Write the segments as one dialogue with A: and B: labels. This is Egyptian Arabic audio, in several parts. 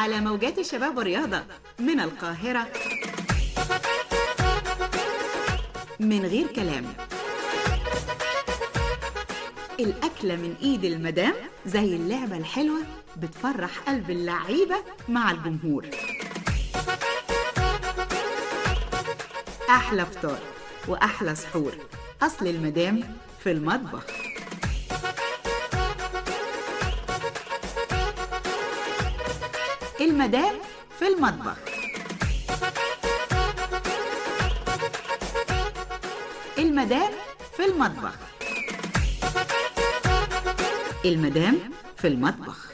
A: على موجات الشباب والرياضة من القاهرة من غير كلام الأكلة من إيد المدام زي اللعبة الحلوة بتفرح قلب اللعيبة مع الجمهور أحلى فطار وأحلى سحور أصل المدام في المطبخ المدام في المطبخ المدام في المطبخ المدام في المطبخ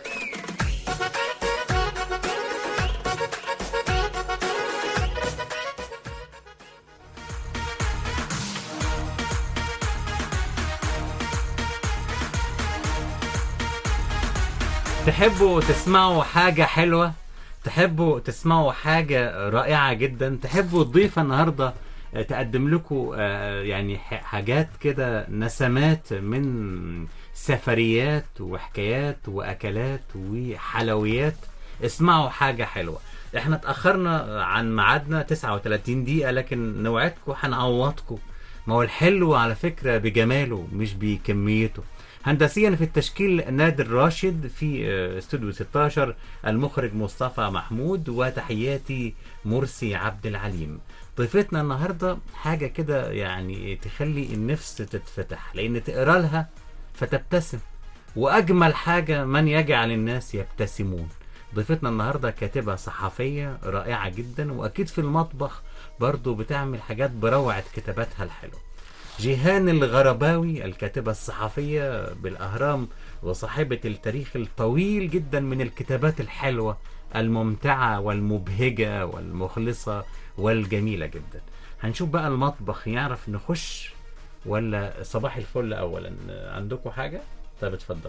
B: تحبوا تسمعوا حاجة حلوة تحبوا تسمعوا حاجة رائعة جدا تحبوا الضيفة النهاردة تقدم لكم آه، يعني ح- حاجات كده نسمات من سفريات وحكايات وأكلات وحلويات اسمعوا حاجة حلوة احنا اتأخرنا عن ميعادنا 39 دقيقة لكن نوعدكم هنعوضكم ما هو الحلو على فكرة بجماله مش بكميته هندسيا في التشكيل نادر راشد في آه، استوديو 16 المخرج مصطفى محمود وتحياتي مرسي عبد العليم ضيفتنا النهارده حاجه كده يعني تخلي النفس تتفتح لان تقرا لها فتبتسم واجمل حاجه من يجعل الناس يبتسمون ضيفتنا النهارده كاتبه صحفيه رائعه جدا واكيد في المطبخ برضو بتعمل حاجات بروعه كتاباتها الحلوه جيهان الغرباوي الكاتبة الصحفية بالأهرام وصاحبة التاريخ الطويل جدا من الكتابات الحلوة الممتعة والمبهجة والمخلصة والجميلة جدا هنشوف بقى المطبخ يعرف نخش ولا صباح الفل أولا عندكم حاجة؟ طيب اتفضل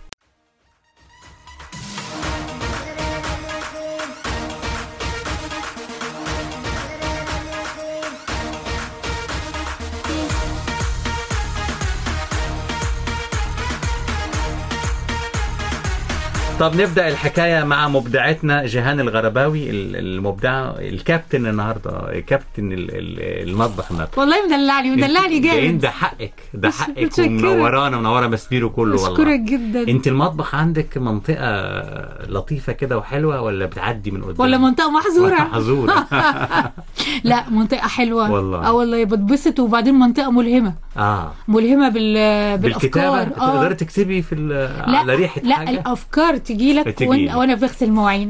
B: طب نبدا الحكايه مع مبدعتنا جيهان الغرباوي ال- المبدعه الكابتن النهارده كابتن ال- ال- المطبخ النهارده
C: والله مدلعني مدلعني
B: جايين
C: جامد
B: ده حقك ده
C: مش-
B: حقك
C: متشكرة.
B: ومنورانا منوره مسبيرو كله
C: اشكرك
B: والله
C: جدا
B: انت المطبخ عندك منطقه لطيفه كده وحلوه ولا بتعدي من قدام
C: ولا منطقة محظورة
B: محظوره
C: لا منطقة حلوة
B: والله.
C: اه والله بتبسط وبعدين منطقة ملهمة
B: اه
C: ملهمة بال...
B: بالكتابه
C: بالأفكار
B: تقدري تكتبي في ال-
C: لا
B: على ريحه
C: لا
B: حاجه
C: الأفكار تجي لك
B: تجي
C: وأن...
B: لك.
C: وأنا بغسل مواعين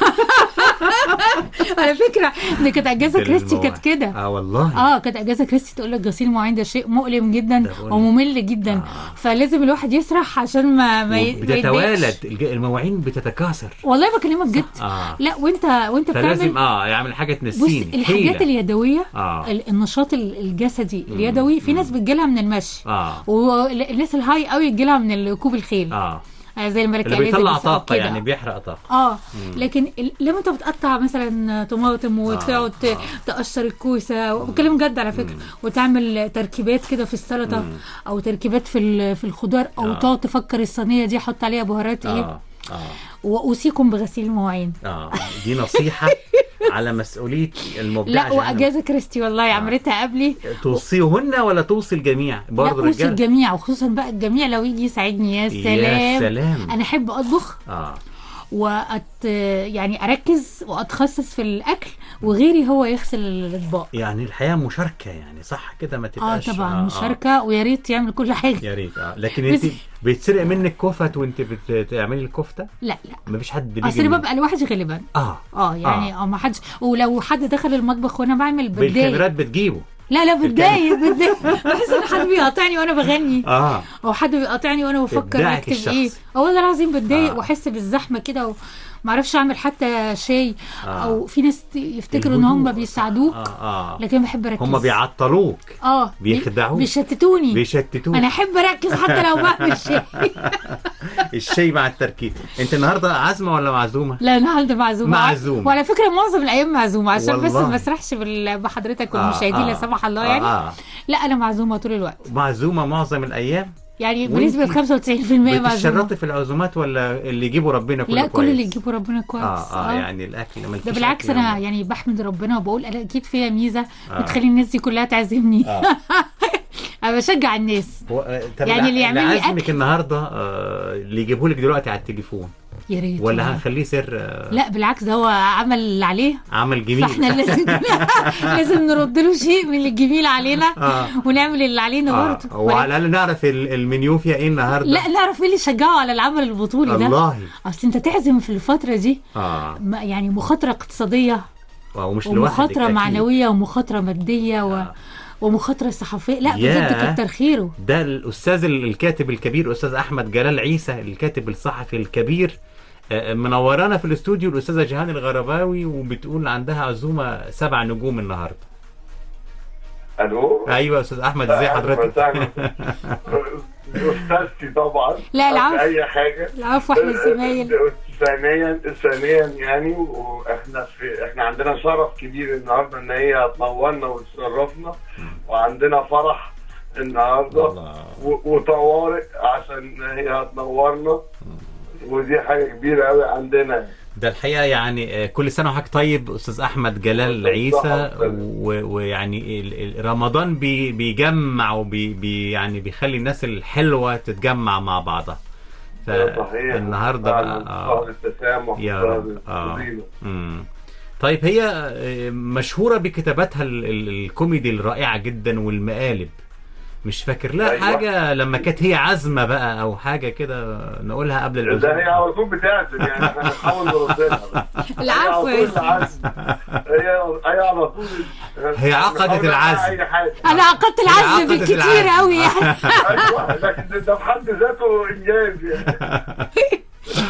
C: على فكرة دي كانت أجازة كريستي كانت كده
B: اه والله
C: اه كانت اجازه كريستي تقول لك غسيل المواعين ده شيء مؤلم جدا
B: ده بقول-
C: وممل جدا
B: آه.
C: فلازم الواحد يسرح عشان ما ما ي- ما يتضايقش.
B: بتتوالد الج- المواعين بتتكاثر
C: والله بكلمك جد
B: اه
C: لا وانت وانت
B: فلازم
C: بتعمل
B: اه يعمل حاجه
C: بص
B: تنسيني
C: الحاجات
B: حيلة.
C: اليدويه
B: اه
C: ال- النشاط ال- الجسدي اليدوي في ناس بتجيلها من المشي
B: اه
C: والناس الهاي قوي تجيلها من ركوب الخيل
B: اه
C: آه، زي الملكه
B: اللي بيطلع
C: إليزابيث أو
B: طاقه
C: كده.
B: يعني بيحرق طاقه
C: اه لكن ال- لما انت بتقطع مثلا طماطم وتقعد
B: آه.
C: تقشر الكوسه وبكلم جد على فكره وتعمل تركيبات كده في السلطه او تركيبات في ال- في الخضار او
B: آه.
C: تقعد تفكر الصينيه دي احط عليها بهارات ايه
B: اه اه
C: واوصيكم بغسيل المواعين
B: اه دي نصيحه على مسؤوليه المبدع
C: لا
B: جهنم.
C: واجازه كريستي والله عملتها قبلي
B: توصيهن ولا توصي الجميع
C: لا
B: برضه
C: اوصي
B: الرجال
C: الجميع وخصوصا بقى الجميع لو يجي يساعدني يا سلام
B: يا سلام
C: انا احب اطبخ
B: اه
C: وأت يعني اركز واتخصص في الاكل وغيري هو يغسل الاطباق
B: يعني الحياه مشاركه يعني صح كده ما
C: اه
B: تبقاش
C: طبعا مشاركه ويا ريت يعمل كل حاجه
B: يا ريت اه لكن انت
C: بس-
B: بيتسرق منك كفت وانت بتعملي الكفته
C: لا لا
B: مفيش حد بيجي
C: اصل
B: من-
C: ببقى لوحدي غالبا
B: اه
C: اه يعني اه ما حدش ولو حد دخل المطبخ وانا بعمل بتضايق
B: بالكاميرات بتجيبه
C: لا لا بتضايق بتضايق بحس ان حد بيقاطعني وانا بغني
B: اه
C: او حد بيقاطعني وانا بفكر
B: إبداعك
C: اكتب
B: الشخصي.
C: ايه اه والله العظيم بتضايق
B: آه.
C: واحس بالزحمه كده ومعرفش اعمل حتى شاي
B: آه.
C: او في ناس يفتكروا ان هم
B: الهدوء.
C: بيساعدوك
B: اه اه
C: لكن بحب اركز
B: هم بيعطلوك
C: اه بي-
B: بيخدعوك.
C: بيشتتوني
B: بيشتتوك
C: انا احب اركز حتى لو بعمل شيء
B: الشاي مع التركيز انت النهارده عازمه ولا معزومه
C: لا النهارده معزومه
B: معزومة.
C: وعلى فكره معظم الايام معزومه عشان بس
B: والله.
C: ما اسرحش بال- بحضرتك
B: آه،
C: والمشاهدين
B: آه.
C: لا سمح الله
B: آه،
C: يعني
B: آه.
C: لا انا معزومه طول الوقت
B: معزومه معظم الايام
C: يعني
B: وانتي-
C: بنسبه 95% معزومه
B: بتشرطي في العزومات ولا اللي يجيبوا ربنا كله
C: لا كل
B: كويس؟
C: اللي يجيبه ربنا كويس
B: اه اه يعني الاكل ما
C: ده بالعكس انا يعني بحمد ربنا وبقول انا اكيد فيها ميزه
B: آه.
C: بتخلي الناس دي كلها تعزمني
B: آه.
C: انا بشجع الناس
B: هو آه، طب
C: يعني
B: الع-
C: اللي يعمل لي
B: عازمك
C: أكل.
B: النهارده آه اللي يجيبه لك دلوقتي على التليفون
C: يا ريت
B: ولا
C: والله.
B: هنخليه سر آه
C: لا بالعكس ده هو عمل اللي عليه
B: عمل جميل
C: فاحنا لازم لازم نرد له شيء من الجميل علينا
B: آه.
C: ونعمل اللي علينا
B: آه.
C: برضه
B: وعلى الاقل نعرف ال- المنيو فيها ايه النهارده
C: لا نعرف ايه اللي شجعه على العمل البطولي ده
B: والله
C: اصل انت تعزم في الفتره دي
B: اه
C: ما- يعني مخاطره اقتصاديه
B: ومش لوحدك
C: ومخاطره
B: أكيد.
C: معنويه ومخاطره ماديه و...
B: آه.
C: ومخاطره صحفيه لا
B: ياه.
C: بجد كتر خيره
B: ده الاستاذ ال- الكاتب الكبير استاذ احمد جلال عيسى الكاتب الصحفي الكبير آه، منورانا في الاستوديو الاستاذه جيهان الغرباوي وبتقول عندها عزومه سبع نجوم النهارده
D: الو
B: ايوه يا استاذ احمد ازي حضرتك
D: استاذتي طبعا
C: لا، العفو.
D: قبل اي حاجه
C: العفو احنا زمايل
D: ثانيا ثانيا يعني واحنا في احنا عندنا شرف كبير النهارده ان هي هتنورنا وتشرفنا وعندنا فرح النهارده
B: الله.
D: و- وطوارئ عشان هي هتنورنا ودي حاجه كبيره قوي عندنا
B: ده الحقيقه يعني آه، كل سنه وحضرتك طيب استاذ احمد جلال عيسى و- ويعني ال- ال- رمضان بي بيجمع وبي بي يعني بيخلي الناس الحلوه تتجمع مع بعضها
D: صحيح
B: فالنهارده
D: فعلاً
B: بقى آه.
D: شهر التسامح
B: يا
D: شهر
B: رب اه
D: الفضيلة.
B: مم. طيب هي آه، مشهوره بكتاباتها ال- ال- الكوميدي الرائعه جدا والمقالب مش فاكر لها
D: أيوة.
B: حاجه لما كانت هي عازمه بقى او حاجه كده نقولها قبل
D: ده هي
B: العزومه
D: على طول بتعزم يعني احنا بنحاول نرد لها
C: العفو
D: هي
C: يا
D: على طول
C: سيدي.
D: العزم. هي هي على طول
B: هي عقدت
D: بنحاول نعمل
B: العزم.
D: اي حاجه
C: انا عقدت العزم
B: عقدت
C: بالكتير
B: العزم.
C: قوي يعني
D: ايوه لكن ده في حد ذاته انجاز يعني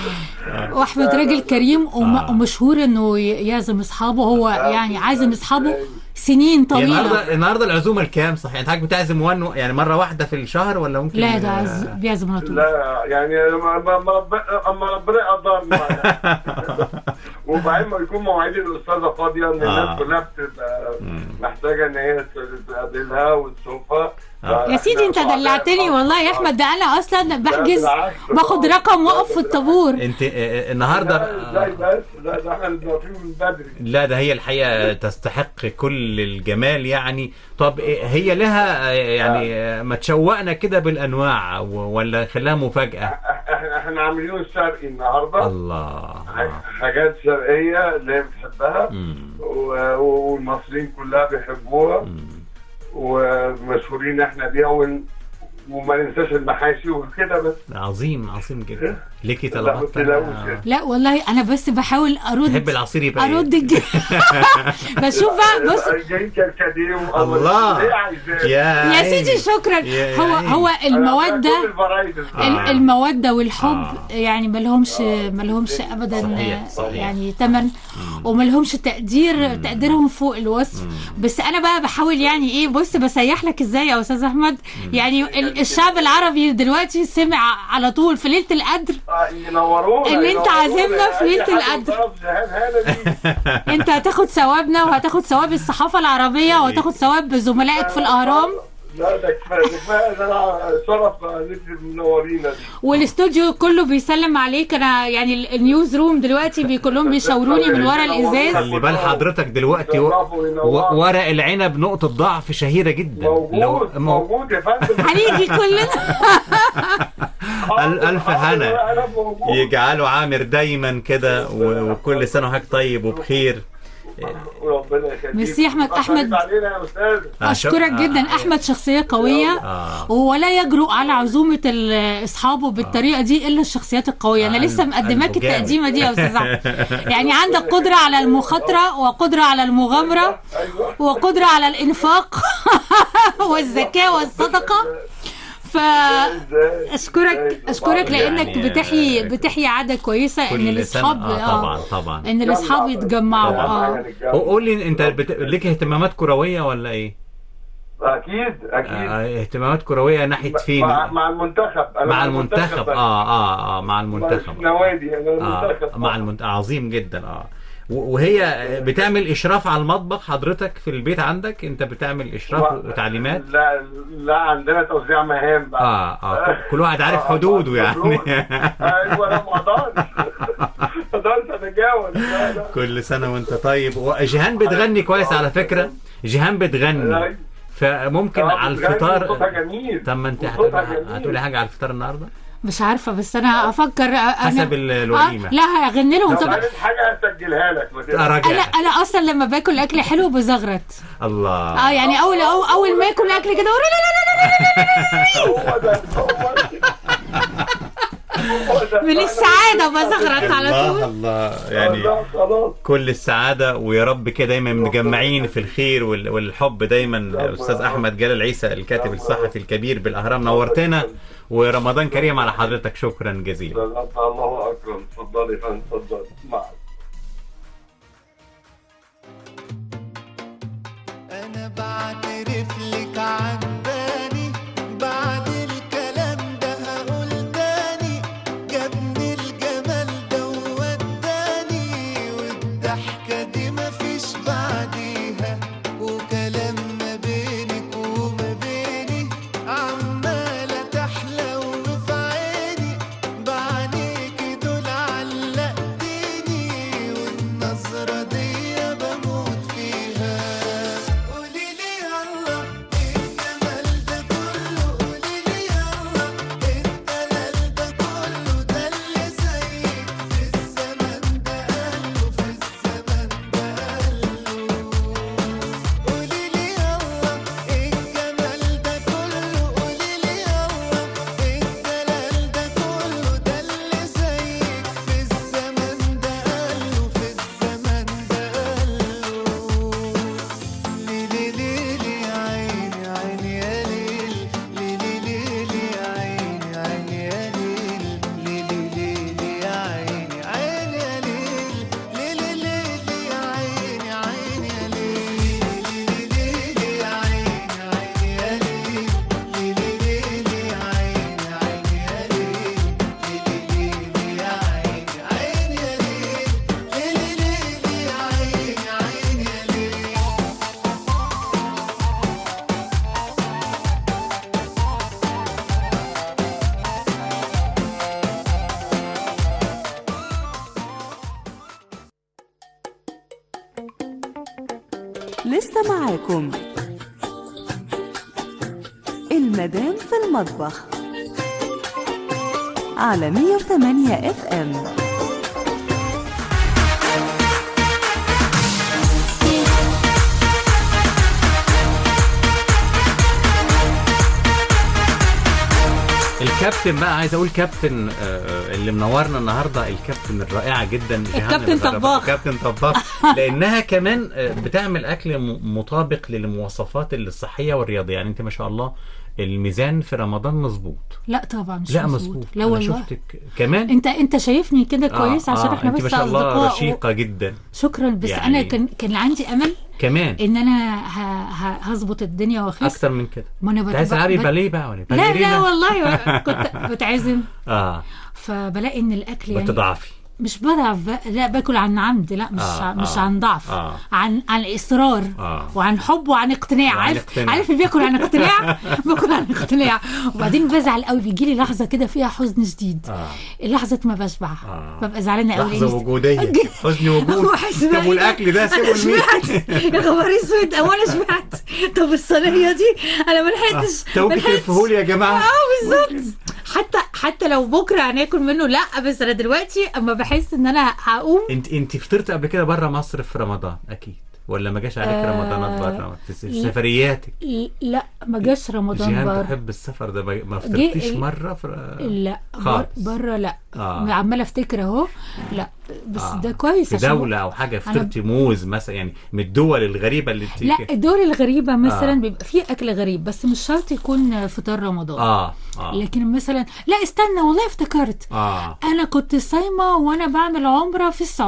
C: واحمد راجل كريم وم-
B: آه.
C: ومشهور انه ي- يعزم اصحابه هو يعني عازم اصحابه
D: أيوة.
C: سنين
B: هي
C: طويله
B: النهارده النهارده العزومه الكام صحيح انت حضرتك بتعزم وان يعني مره واحده في الشهر ولا ممكن
C: لا ده عز... بيعزم على طول
D: لا يعني اما اما رب- أما ربنا يقدرنا يعني. وبعدين ما يكون مواعيد الاستاذه فاضيه ان
B: آه.
D: الناس كلها بتبقى
B: مم.
D: محتاجه ان هي تقابلها وتشوفها
B: آه.
C: يا سيدي انت دلعتني والله يا احمد ده انا اصلا بحجز
D: بالعكس.
C: باخد رقم واقف في الطابور
B: انت آه، آه، النهارده
D: لا ازاي بس لا ده احنا بنبقى من بدري
B: لا ده هي الحقيقه تستحق كل الجمال يعني طب إيه هي لها آه، يعني آه، ما تشوقنا كده بالانواع و- ولا خلاها مفاجاه
D: احنا احنا عاملين الشرقي النهارده
B: الله آه.
D: حاجات شرقيه اللي هي بتحبها
B: مم.
D: و- والمصريين كلها بيحبوها
B: مم.
D: ومشهورين احنا بيها ون... وما ننساش المحاشي وكده بس
B: عظيم عظيم جدا ليكي
D: لا،
B: طلبات
D: ما تقلقوش
B: آه.
D: يعني.
C: لا والله انا بس بحاول ارد
B: تحب العصير يبقى إيه؟
C: ارد الج... بشوف بقى بص
D: جايين كركديه
B: الله.
D: ايه عايزاه
B: يا
C: يا سيدي
B: عيني.
C: شكرا
B: يا
C: هو
B: عيني.
C: هو
D: أنا
C: الموده
D: كل الفرايدي
B: آه.
C: ال- المودة والحب
B: آه.
C: يعني ملهمش ملهمش ابدا
B: صحيح، صحيح.
C: يعني ثمن وملهمش تقدير تقديرهم فوق الوصف بس انا بقى بحاول يعني ايه بص بسيح لك ازاي يا استاذ احمد يعني ال- الشعب العربي دلوقتي سمع على طول في ليله القدر
D: ينورونا
C: إن أنت
D: ينورونا.
C: عازمنا في
D: أي
C: ليلة
D: حد
C: القدر.
D: يضرب جهاد هانة دي.
C: انت هتاخد ثوابنا وهتاخد ثواب الصحافه العربيه وهتاخد ثواب زملائك في الاهرام
D: لا ده كفايه ده كفايه ده انا شرف انك منورينا دي
C: والاستوديو كله بيسلم عليك انا يعني ال- النيوز روم دلوقتي بي كلهم بيشاوروني من ورا الازاز
B: خلي بال حضرتك دلوقتي و...
D: يشرفوا وينوروا.
B: و... ورق العنب نقطة ضعف شهيرة جدا
D: موجود
B: مو-
D: موجود يا فندم
C: هنيجي كلنا
B: ال- ألف هنا.
D: أنا موجود.
B: يجعله عامر دايما كده و... وكل سنة وحضرتك طيب وبخير
D: ربنا يخليك
C: ميرسي يا أحمد.
D: أخليك
C: أحمد.
D: علينا يا استاذ
B: آه، شك-
C: اشكرك
B: آه،
C: جدا
B: آه،
C: احمد شخصيه قويه
B: آه.
C: ولا يجرؤ على عزومه ال- اصحابه بالطريقه دي الا الشخصيات القويه انا
B: آه،
C: لسه
B: قلب-
C: مقدماك
B: قلبه جامد.
C: التقديمه دي يا استاذ احمد يعني عندك قدره على المخاطره وقدره على المغامره
D: ايوه
C: وقدره على الانفاق والزكاه والصدقه فاشكرك
D: إزاي؟
C: اشكرك لانك
B: يعني-
C: بتحيي بتحيي عاده كويسه ان
B: كل سنة
C: الاصحاب
B: آه طبعا طبعا
C: ان الاصحاب يتجمعوا اه
B: قول لي انت بت... ليك اهتمامات كروية ولا ايه؟
D: اكيد اكيد
B: آه اهتمامات كروية ناحية فين؟
D: مع, مع المنتخب أنا
B: مع المنتخب اه اه اه مع المنتخب
D: نوادي انا
B: آه
D: المنتخب
B: مع المنتخب عظيم جدا اه و- وهي بتعمل اشراف على المطبخ حضرتك في البيت عندك انت بتعمل اشراف وتعليمات
D: لا لا عندنا توزيع مهام بقى
B: اه اه كل واحد عارف حدوده يعني
D: ايوه انا ما اقدرش ما اقدرش اتجاوز لا لا
B: كل سنه وانت طيب وجيهان بتغني كويس على فكره جيهان بتغني
D: أيوة.
B: فممكن
D: آه،
B: على
D: بتغني وصوتها
B: الفطار
D: جميل
B: طب ما انت
D: وصوتها
B: هتقولي
D: جميل.
B: هتقولي حاجه على الفطار النهارده
C: مش عارفه بس انا افكر أنا
B: حسب ال- الوليمة.
C: آه لا هغني لهم
D: لو
C: طب
D: عايز حاجه هسجلها لك ما تقلقش.
C: انا
B: راجع
C: انا اصلا لما باكل اكل حلو بزغرت
B: الله
C: اه يعني اول أو اول ما اكل اكل كده أقول لا لا لا لا
D: هو ده هو ده. هو ده.
C: من السعاده بزغرت على
B: الله
C: طول
B: الله يعني
D: لا، خلاص
B: كل السعادة ويا رب كده دايما متجمعين في الخير وال- والحب دايما الأستاذ أحمد جلال عيسى الكاتب الصحفي الكبير بالأهرام نورتنا ورمضان كريم على حضرتك شكرا جزيلا
D: لا، لا، الله اكرم اتفضلي يا فندم اتفضلي معك
E: انا بعترف لك عجباني بعد الكلام ده هقول تاني جابني الجمال ده ووداني والضحكة دي مفيش بعديها وكلام ما بينك وما بيني عمالة تحلى وفي عيني بعينيكي دول علقتيني والنظرة دي بموت فيها قولي لي يلا ايه الجمال ده كله قولي لي يلا ايه الدلال ده كله ده اللي زيك في الزمن ده قاله في الزمن ده قاله قولي لي يلا ايه الجمال ده كله قولي لي يلا ايه الدلال ده كله ده اللي زيك في الزمن ده قاله في الزمن ده قاله ليلي ليلي يا عيني عيني يا ليل ليلي ليلي يا عيني عيني يا ليل ليلي ليلي يا عيني عيني يا ليل ليلي ليلي يا عيني عيني يا ليل ليلي ليلي يا عيني عيني يا ليل ليلي ليلي يا عيني عيني يا ليل ليلي ليلي يا عيني عيني يا ليل ليلي ليلي يا عيني عيني يا ليل
F: لسه معاكم المدام في المطبخ على 108 اف ام
B: الكابتن بقى عايز اقول كابتن آه، اللي منورنا النهارده الكابتن الرائعه جدا جيهان
C: الكابتن
B: الغرابة.
C: طباخ.
B: كابتن طباخ لانها كمان آه، بتعمل اكل م- مطابق للمواصفات الصحيه والرياضيه يعني انت ما شاء الله الميزان في رمضان مظبوط
C: لا طبعا مش
B: لا
C: مظبوط
B: مظبوط
C: لا
B: أنا
C: والله
B: شفتك كمان
C: انت انت شايفني كده كويس عشان احنا
B: انت
C: بس
B: ما شاء الله
C: اصدقاء و-
B: رشيقه جدا
C: شكرا بس
B: يعني-
C: انا كان كان عندي امل
B: كمان
C: ان انا ه- ه- هظبط الدنيا واخس
B: اكتر من كده
C: ما انا
B: انت
C: بت-
B: عايز تلعبي
C: بت-
B: باليه بقى ولا
C: لا
B: باليرينا؟
C: لا والله كنت بتعزم
B: اه
C: فبلاقي ان الاكل يعني
B: بتضعفي
C: مش بضعف بقى- لا باكل عن عمد لا مش
B: آه،
C: آه مش
B: آه،
C: عن ضعف
B: آه.
C: عن عن اصرار
B: آه.
C: وعن حب وعن اقتناع
B: وعن
C: عارف
B: اقتناع.
C: عارف اللي بياكل عن اقتناع باكل عن اقتناع وبعدين بزعل قوي بيجي لي لحظه كده فيها حزن شديد
B: آه.
C: لحظه ما بشبع
B: آه.
C: ببقى زعلانه قوي
B: لحظه وجوديه حزن وجود
C: وأحس بقى
B: طب
C: إيه ده؟
B: والاكل ده سيبه
C: انا
B: لمين
C: شبعت يا خبر اسود هو انا شبعت طب الصينيه دي انا ما لحقتش ما
B: توكي
C: لحقتش.
B: تلفهولي يا جماعه
C: اه بالظبط حتى حتى لو بكره هناكل منه لا بس انا دلوقتي اما بحس ان انا هقوم
B: انت انت فطرت قبل كده بره مصر في رمضان اكيد ولا ما جاش عليك
C: آه،
B: رمضانات بره سفرياتك
C: لا ما جاش رمضان
B: جيهان
C: بره
B: تحب السفر ده ما- ما
C: جه
B: فطرتيش
C: ال-
B: مره في
C: لا بر-
B: خالص.
C: بره لا
B: آه.
C: عماله افتكر اهو لا بس
B: آه.
C: ده كويس
B: في
C: عشان
B: دوله او حاجه فطرتي موز مثلا يعني من الدول الغريبه اللي انت
C: لا الدول الغريبه مثلا
B: آه.
C: بيبقى فيه اكل غريب بس مش شرط يكون فطار رمضان
B: اه اه
C: لكن مثلا لا استنى والله افتكرت
B: اه
C: انا كنت صايمه وانا بعمل عمره في السعوديه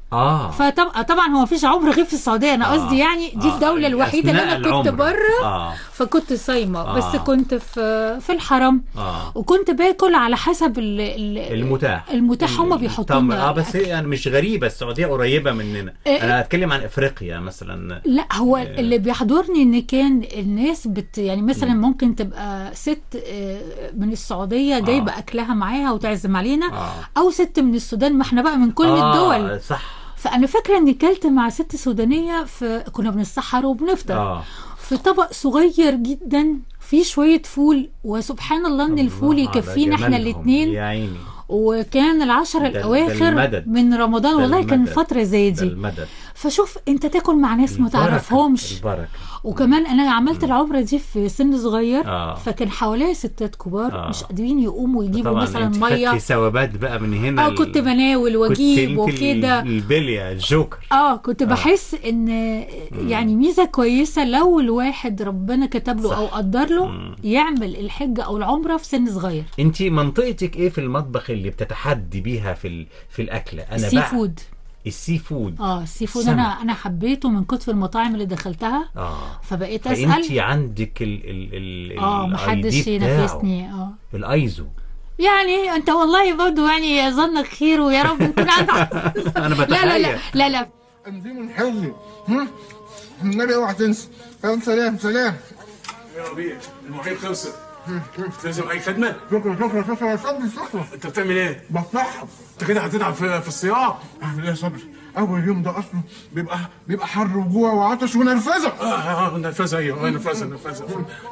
B: اه
C: فطبعا طبعا هو مفيش عمر غير في السعوديه انا
B: آه.
C: قصدي يعني دي
B: آه.
C: الدوله الوحيده اللي
B: أثناء
C: انا كنت
B: العمر.
C: بره
B: اه
C: فكنت صايمه
B: آه.
C: بس كنت في في الحرم
B: اه
C: وكنت باكل على حسب ال- ال-
B: المتاح
C: المتاح هم بيحطوا
B: طب-
C: لنا
B: اه بس
C: الأكل.
B: هي يعني مش غريبه السعوديه قريبه مننا
C: إيه.
B: انا اتكلم عن افريقيا مثلا
C: لا هو اللي بيحضرني ان كان الناس بت يعني مثلا ممكن تبقى ست آه، من السعوديه جايبه اكلها معاها وتعزم علينا
B: اه
C: او ست من السودان ما احنا بقى من كل
B: آه،
C: الدول
B: صح
C: فانا فاكره اني كلت مع ست سودانيه في كنا بنتسحر وبنفطر
B: اه
C: في طبق صغير جدا فيه شويه فول وسبحان الله ان الفول
B: الله على
C: يكفينا احنا
B: جمالهم.
C: الاثنين
B: يا عيني
C: وكان العشر
B: ده- ده
C: الاواخر
B: المدد.
C: من رمضان
B: ده
C: والله كان
B: المدد.
C: فتره زي
B: ده
C: دي
B: المدد
C: فشوف انت تاكل مع ناس ما
B: البركة-
C: تعرفهمش
B: البركه
C: وكمان انا عملت العمره دي في سن صغير
B: آه.
C: فكان حواليا ستات كبار
B: آه.
C: مش قادرين يقوموا يجيبوا
B: طبعا
C: مثلا
B: انت
C: ميه
B: خدتي ثوابات بقى من هنا
C: اه
B: ال-
C: كنت بناول
B: كنت
C: واجيب
B: انت
C: وكده
B: ال- البليه الجوكر
C: اه كنت بحس ان يعني ميزه كويسه لو الواحد ربنا كتب له
B: صح.
C: او قدر له
B: مم.
C: يعمل الحجه او العمره في سن صغير
B: انت منطقتك ايه في المطبخ اللي بتتحدي بيها في ال... في الاكله انا
C: السي
B: بقى
C: فود
B: السي فود
C: اه السي فود
B: السمك.
C: انا انا حبيته من كتر المطاعم اللي دخلتها
B: اه
C: فبقيت
B: فانت
C: اسال
B: عندك ال ال ال
C: اه
B: ال
C: محدش
B: ID بتاعه.
C: ينافسني اه
B: الايزو
C: يعني انت والله برضو يعني ظنك خير ويا رب يكون عندك
B: انا
C: لا لا لا
B: بتخيل
C: لا لا
G: انزيم الحلي هم؟ النبي اوعى تنسى يلا سلام سلام
H: يا ربيع المواعيد خلصت لازم اي خدمه
G: شكرا شكرا شكرا يا صبري شكرا
H: انت بتعمل ايه؟
G: بصحب
H: انت كده هتتعب في, في الصيام
G: اعمل ايه يا صبري اول يوم ده اصلا بيبقى بيبقى حر وجوع وعطش ونرفزه
H: اه اه نرفزه ايوه نرفزه نرفزه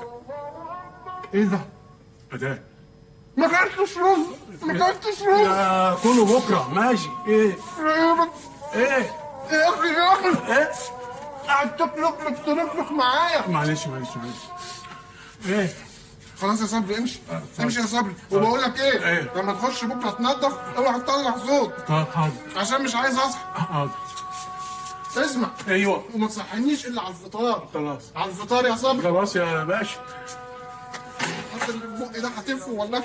G: ايه ده؟
H: ايه ده؟
G: ما كلتش رز ما كلتش رز
H: آه كله بكره ماشي ايه ايه
G: يا اخي يا اخي
H: ايه
G: قاعد تقلق لك ترقلق معايا
H: معلش معلش معلش ايه
G: خلاص يا صبري امشي امشي يا صبري وبقول لك ايه
H: إيه؟
G: لما تخش بكره تنظف اوعى تطلع صوت
H: طب حاضر
G: عشان مش عايز اصحى
H: حاضر
G: اسمع
H: ايوه
G: وما تصحينيش الا على الفطار
H: خلاص
G: على الفطار يا صبري
H: خلاص يا باشا
G: اصل اللي في بقي ده هتنفه ولا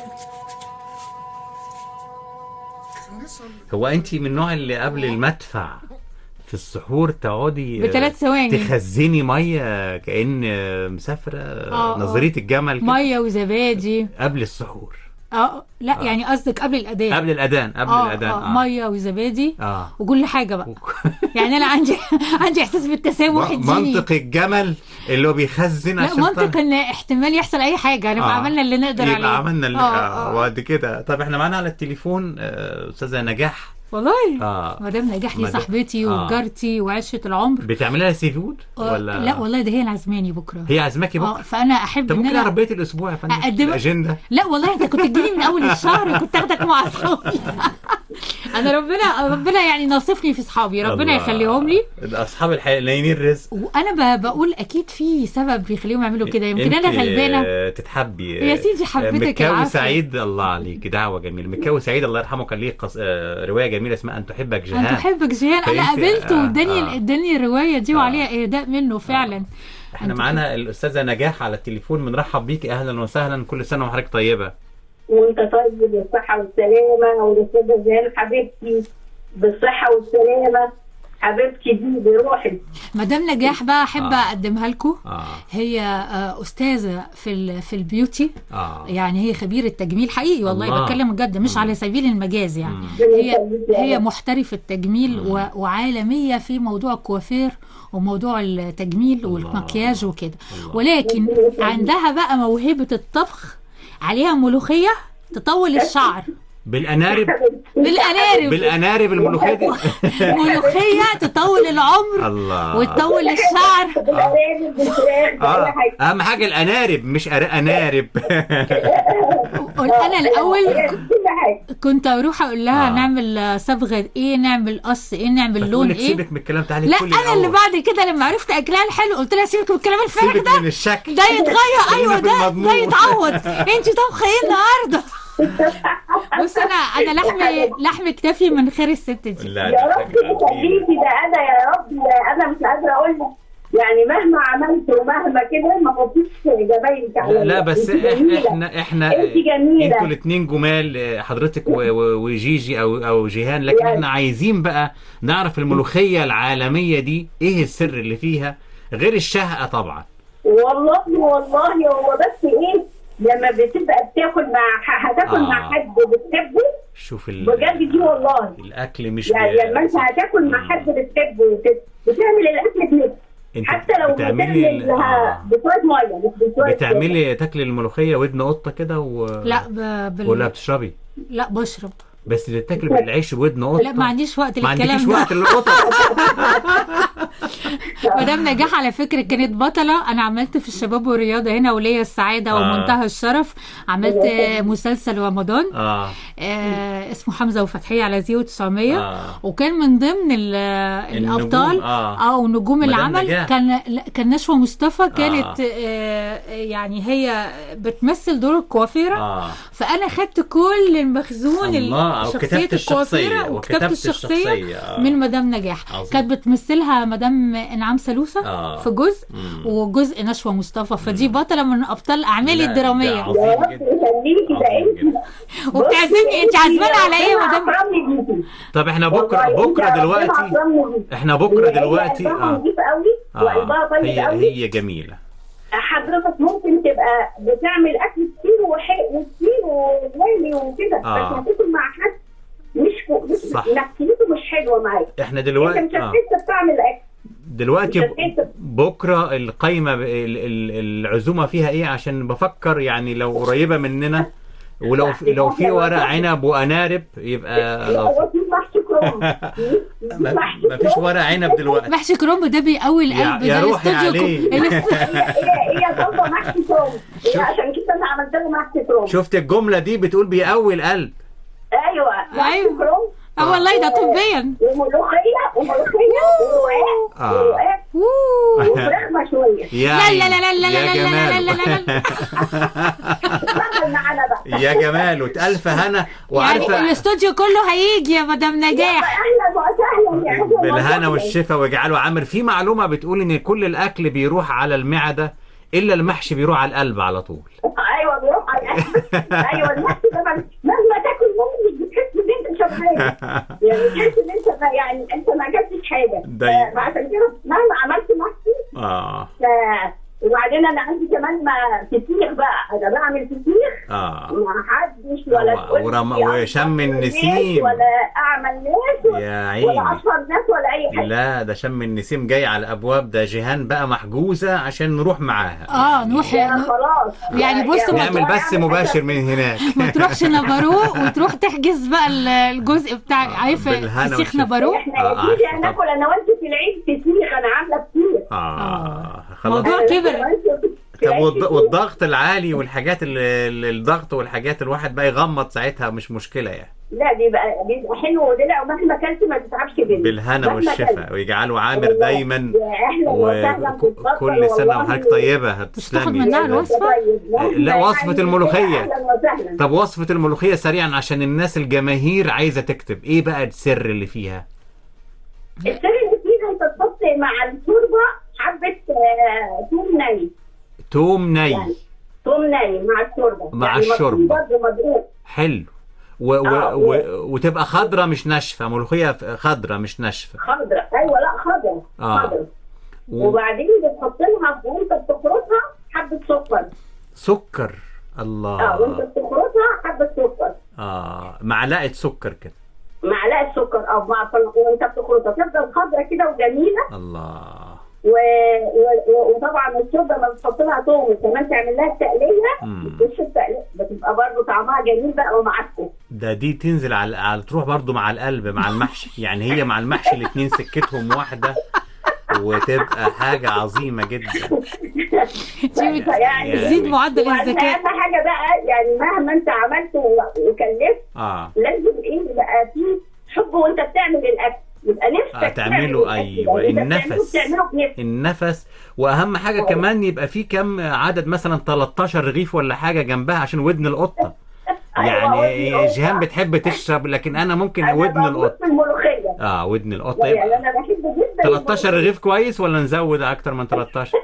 G: لسه
B: هو انت من النوع اللي قبل المدفع في السحور تقعدي
C: بثلاث ثواني.
B: تخزني ميه كأن مسافره
C: آه.
B: نظريه الجمل كده
C: ميه وزبادي
B: قبل السحور
C: اه لا يعني قصدك قبل الاذان
B: قبل الاذان قبل
C: آه
B: الاذان
C: آه ميه وزبادي
B: اه
C: وكل حاجه بقى يعني انا عندي عندي احساس بالتسامح الديني
B: منطق الجمل اللي هو بيخزن
C: لا
B: عشان
C: منطق
B: طالع.
C: ان احتمال يحصل اي حاجه نبقى
B: آه.
C: عملنا اللي نقدر عليه
B: يبقى عملنا اللي
C: آه،
B: آه.
C: آه.
B: وبعد كده طب احنا معانا على التليفون آه، استاذه نجاح
C: والله
B: اه
C: مدام نجاح دي
B: مدام-
C: صاحبتي
B: آه.
C: وجارتي وعشره العمر
B: بتعملي لها سي فود
C: آه،
B: ولا
C: لا والله ده هي اللي عزماني بكره
B: هي عازماكي
C: اه
B: بكره
C: فانا احب
B: طب
C: ان
B: ممكن
C: انا
B: عربيه الاسبوع يا فندم
C: أقدمك-
B: الاجنده
C: لا والله انت كنت تجيني من اول الشهر كنت اخدك مع اصحابي انا ربنا ربنا يعني ناصفني في اصحابي ربنا
B: الله.
C: يخليهم لي
B: اصحاب الحنينين الرزق
C: وانا ب- بقول اكيد في سبب بيخليهم يعملوا كده يمكن انا
B: انت،
C: غلبانه
B: آه، تتحبي
C: يا سيدي حبيتك
B: مكاوي
C: العافية.
B: سعيد الله عليك دعوه جميله مكاوي سعيد الله يرحمه كان ليه قص... آه، روايه جميله اسمها ان تحبك جهان
C: انا بحبك جيهان انا
B: فأنت-
C: قابلته
B: آه،
C: واداني
B: آه.
C: اداني الروايه دي
B: آه.
C: وعليها اهداء منه فعلا
B: احنا
C: أنت
B: معانا الاستاذه نجاح على التليفون بنرحب بيكي اهلا وسهلا كل سنه وحضرتك طيبه
I: وانت طيب بالصحة والسلامة والأستاذة زيان حبيبتي بالصحة والسلامة حبيبتي دي بروحي
C: مدام نجاح بقى احب
B: آه.
C: اقدمها لكم
B: اه
C: هي آه، استاذه في ال- في البيوتي
B: اه
C: يعني هي خبيره تجميل حقيقي والله
B: الله.
C: بتكلم بجد مش على سبيل المجاز يعني
B: مم.
C: هي هي محترفه التجميل و- وعالميه في موضوع الكوافير وموضوع التجميل والمكياج وكده
B: الله.
C: ولكن عندها بقى موهبه الطبخ عليها ملوخيه تطول الشعر
B: بالانارب
C: بالانارب
B: بالانارب الملوخيه دي
C: ملوخيه تطول العمر
B: الله
C: وتطول الشعر
I: بالأرانب بالفراخ بأي
B: اه
I: حاجة
B: اهم حاجه الانارب مش أر- انارب
C: انا الاول
I: كل حاجة
C: كنت اروح اقول لها
B: آه.
C: نعمل صبغه ايه نعمل قص ايه نعمل لون
B: فتقولك
C: ايه
B: سيبك من الكلام تعالي
C: لا
B: كلي
C: انا اللي
B: الأول.
C: بعد كده لما عرفت اكلها الحلو قلت لها سيبك من الكلام الفارغ
B: سيبك
C: ده
B: من الشكل
C: ده يتغير
B: خلينا
C: ايوه
B: في
C: ده ده
B: المضمون.
C: يتعوض انت طبخه ايه النهارده بص انا انا لحم لحم كتافي من خير الست دي
B: لا
I: يا
B: ده
I: رب
B: حاجة عظيمة.
I: تخليكي ده أنا يا رب ده أنا مش قادرة أقول لك يعني مهما عملت ومهما كده ما فيش جمايلك
B: لا,
I: عليا
B: لا بس
I: انت
B: إح-
I: جميلة.
B: احنا احنا
I: انت جميلة.
B: انتوا الاثنين جمال آه، حضرتك و- و- وجيجي او او جيهان لكن
I: يعني.
B: احنا عايزين بقى نعرف الملوخيه العالميه دي ايه السر اللي فيها غير الشهقه طبعا
I: والله والله هو بس ايه لما بتبقى بتاكل مع ح- هتاكل
B: آه.
I: مع حد بتحبه
B: شوف ال-
I: بجد دي والله
B: الاكل مش
I: يعني
B: ب-
I: لما انت هتاكل مع حد بتحبه وت- بتعمل الاكل بنفس
B: انت
I: حتى لو
B: بتعملي ال-
I: بتعملها
B: آه.
I: بشويه ميه مش بشويه
B: بتعملي تاكلي الملوخيه ودن قطه كده و...
C: لا ب... بال...
B: ولا بتشربي
C: لا بشرب
B: بس اللي بتاكل بالعيش بودن قطه
C: لا ما عنديش وقت
B: ما
C: للكلام
B: عندكيش
C: ده
B: وقت للقطط
C: مدام نجاح على فكرة كانت بطلة أنا عملت في الشباب والرياضة هنا وليا السعادة
B: آه.
C: ومنتهى الشرف عملت آه، مسلسل رمضان
B: اه
C: آه اسمه حمزة وفتحية على زيرو 900
B: آه.
C: وكان من ضمن ال-
B: النجوم،
C: الأبطال
B: آه.
C: أو نجوم
B: مدام
C: العمل
B: نجاح.
C: كان لا، كان نشوى مصطفى كانت آه. يعني هي بتمثل دور الكوافيرة
B: اه
C: فأنا خدت كل المخزون
B: الله،
C: ال-
B: وكتبت
C: شخصية
B: الشخصية،
C: الكوافيرة
B: وكتبت
C: وكتبت الشخصية
B: الشخصية، آه.
C: من مدام نجاح
B: عظيم.
C: كانت بتمثلها مدام انعام سلوسة
B: آه.
C: في جزء
B: مم.
C: وجزء نشوى مصطفى فدي بطلة من أبطال أعمالي
B: لا، ده
C: الدرامية
I: يا
B: عظيم
I: رب
B: جدا
I: يخليكي ده
B: عظيم
I: انت
B: جدا.
C: وبتعزمني انت عازمانة على ايه يا مدام
I: مدام
B: طب احنا بكره بكره دلوقتي احنا بكره دلوقتي
I: اه
B: اه
I: نضيف قوي وقلبها طيب
B: هي
I: قوي
B: هي جميله
I: حضرتك ممكن تبقى بتعمل اكل كتير وحي- وكتير وغالي وكده
B: آه.
I: بس هتاكل مع حد مش كو- مش
B: صح.
I: نفسيته مش حلوه معاك
B: احنا
I: انت
B: دلوقتي
I: مش
B: اه
I: هتحس بطعم الاكل
B: دلوقتي ب-
I: أنت-
B: بكره القايمه ب- ال- ال- العزومه فيها ايه عشان بفكر يعني لو قريبه مننا ولو في لو في ورق عنب وانارب يبقى
I: هو في محشي كروم
B: ما ما فيش ورق عنب دلوقتي
C: محشي كرومب ده بيقوي
B: يا-
C: القلب
B: يا
C: ده
B: روحي
C: الاستوديو
B: عليه.
C: كو- الاست-
I: هي هي هي طالبه محشي كروم هي
B: شوف.
I: عشان كده انا عملت له محشي كروم
B: شفت الجمله دي بتقول بيقوي القلب
I: ايوه محشي
C: أيوة.
I: كروم
C: اه والله ده طبيا
I: وملوخيه وملوخيه ورقاق
B: آه.
I: ورقاق
C: أوه.
I: وفراخ مشويه
B: يا
C: لا
B: عيني.
C: لا لا لا لا
B: يا
C: لا لا لا لا لا
B: جمال
C: لا
I: اشتغل معانا بقى
B: يا جمال وتألف هنا
C: يعني
B: وعارفه
C: الاستوديو كله هيجي يا مدام نجاح
I: اهلا وسهلا يا أهلاً
B: بالهنا
I: وسهلاً.
B: والشفا واجعله عامر في معلومه بتقول ان كل الاكل بيروح على المعده الا المحشي بيروح على القلب على طول
I: ايوه بيروح على الأكل. ايوه المحشي طبعا مهما تاكل منه بتحس ان انت شبعان يعني تحس ان انت ما يعني انت ما اكلتش حاجه
B: ده-
I: ف- فعشان كده مهما عملت محشي
B: اه
I: ف... وبعدين انا عندي كمان ما فسيخ بقى انا بعمل فسيخ
B: اه
I: ما حدش ولا
B: و-
I: تقول لي
B: ورم-
I: أصفر
B: وشم
I: ناس
B: النسيم.
I: ولا اعمل ناس ولا-
B: يا
I: ولا
B: عيني
I: اشهر ناس ولا اي حاجه
B: لا ده شم النسيم جاي على الابواب ده جيهان بقى محجوزه عشان نروح معاها
C: اه نروح
I: يا خلاص
C: يعني بص ما
B: نعمل بث مباشر من هناك
C: ما تروحش نبروق وتروح تحجز بقى ال- الجزء بتاع
B: آه،
C: عارفه
B: بالهنا
C: فسيخ
B: والشفا.
C: نبروق
I: احنا
B: آه،
I: يا سيدي
B: عارفة
I: هناكل انا وانت في العيد فسيخ انا عامله فسيخ
B: اه خلاص
C: موضوع كبر
B: طب والض- والضغط العالي والحاجات ال- ال- الضغط والحاجات الواحد بقى يغمض ساعتها مش مشكله يعني
I: لا بيبقى بيبقى حلو ودلع ومهما اكلت ما تتعبش منه
B: بالهنا
I: مهما
B: والشفا
I: أكلت.
B: ويجعله عامر
I: والله.
B: دايما
I: يا اهلا وسهلا تتفضل
B: وكل سنه
I: والله.
B: وحضرتك طيبه
C: مش تاخد
B: هتسلمي
C: منها الوصفة؟
B: لا، وصفة الملوخية.
I: اهلا وسهلا
B: طب وصفة الملوخية سريعا عشان الناس الجماهير عايزة تكتب ايه بقى السر اللي فيها
I: السر اللي فيها انت تحط مع الشوربه حبه آه، توم ني
B: توم ني
I: يعني توم ني مع الشوربه
B: مع
I: يعني
B: الشوربة.
I: مضروب برضه مضروب
B: حلو و و
I: آه،
B: و
I: و-
B: وتبقى خضرة مش ناشفة ملوخية خضرة مش ناشفة
I: خضرا ايوه لا خضرا
B: آه.
I: خضرا
B: و-
I: وبعدين بتحط لها وانت بتخرطها حبه سكر
B: سكر
I: اه وانت
B: الله
I: بتخرطها حبه سكر
B: اه معلقة سكر كده
I: معلقه سكر او مع وانت بتخرطها تفضل خضرا كده وجميله
B: الله
I: و... و... و- وطبعا الشوربه لما بتحط لها توم وكمان تعمل لها التقليه
B: مم.
I: وش التقليه بتبقى برضه طعمها جميل بقى ومعسل
B: ده دي تنزل على, على تروح برضو مع القلب مع المحشي يعني هي مع المحشي الاتنين سكتهم واحدة وتبقى حاجة عظيمة جدا
I: يعني
C: زيد معدل
I: وبعدين
C: الذكاء
I: اهم حاجه بقى يعني مهما انت عملت و- وكلفت
B: اه
I: لازم ايه يبقى في حب وانت بتعمل الاكل يبقى نفسك
B: آه، تعمله
I: تعمل الأكل
B: أيوة،
I: ده. أنت
B: النفس.
I: بتعمله بتعمله بنفسك
B: النفس واهم حاجه كمان يبقى في كم عدد مثلا 13 رغيف ولا حاجه جنبها عشان ودن القطه
I: أيوة، ودن
B: يعني
I: القطة.
B: جيهان بتحب تشرب لكن انا ممكن
I: أنا
B: ودن
I: بموت
B: القطه
I: في الملوخيه
B: اه ودن القطه
I: لا، يعني
B: يبقى
I: انا بحب جدا
B: 13 رغيف كويس ولا نزود اكتر من 13